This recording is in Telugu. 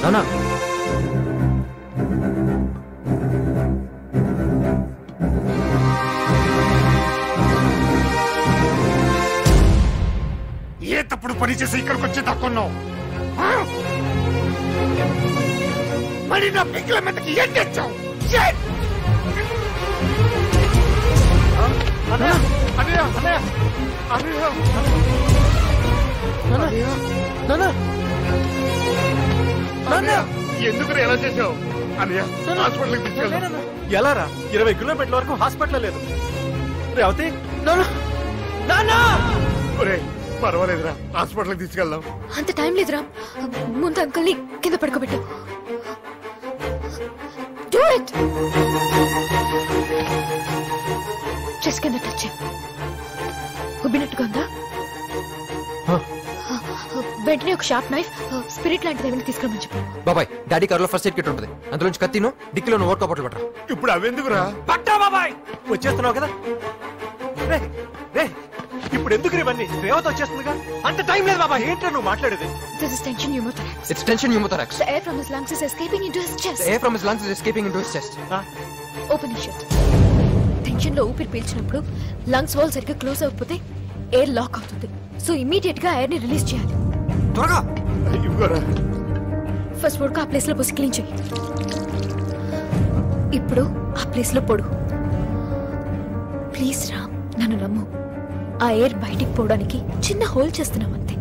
నానా ఏ తప్పుడు పని చేసి ఇక్కడికి వచ్చి తక్కున్నావు మరి నా పిక్కల మీదకి ఏం తెచ్చావు Shit! అన్నయ్య అన్నయ్య అన్నయ్య అన్నయ్య నానా అన్నయ్య, ఎందుకు ఎలా చేసావు అన్నయ్య హాస్పిటల్కి తీసుకెళ్దాం ఎలా రా ఇరవై కిలోమీటర్ల వరకు హాస్పిటల్ లేదు రేవతి ఒరేయ్, పర్వాలేదురా హాస్పిటల్కి తీసుకెళ్దాం అంత టైం లేదురా ముందు అంకుల్ని కింద పడుకోబెట్టు డూ ఇట్ చెస్ కింద టచ్ చేయి. ఉబ్బినట్టుగా ఉందా వెంటనే ఒక షార్ప్ నైఫ్ స్పిరిట్ లాంటిది ఏమైనా తీసుకురమని చెప్పు బాబాయ్ డాడీ కార్లో ఫస్ట్ ఎయిడ్ కిట్ ఉంటుంది అందులోంచి కత్తిను డిక్కీలో ఓట్ కప్పట్లు పట్టరా ఇప్పుడు అవెందుకురా పట్టా బాబాయ్ వచ్చేస్తున్నావు కదా రే రే ఇప్పుడు ఎందుకు ఇవన్నీ రేవతి వచ్చేస్తుందిగా అంత టైం లేదు బాబాయ్ ఏంట్రా నువ్వు మాట్లాడేది This is tension pneumothorax. It's tension pneumothorax The air from his lungs is escaping into his chest. Air from his lungs is escaping into his chest open his shirt tension లో ఊపిరి పీల్చినప్పుడు లంగ్స్ వాల్ సరిగ్గా క్లోజ్ అవ్వకపోతే ఎయిర్ లాక్ అవుతుంది సో ఇమీడియట్ గా ఎయిర్ ని రిలీజ్ చేయాలి త్వరగా ఇవ్వరా ఫస్ట్ వరకు ఆ ప్లేస్ లో పోసి క్లీన్ చెయ్యి ఇప్పుడు ఆ ప్లేస్ లో పొడు ప్లీజ్ రామ్ నన్ను నమ్ము ఆ ఎయిర్ బయటికి పోవడానికి చిన్న హోల్ చేస్తున్నాం అంతే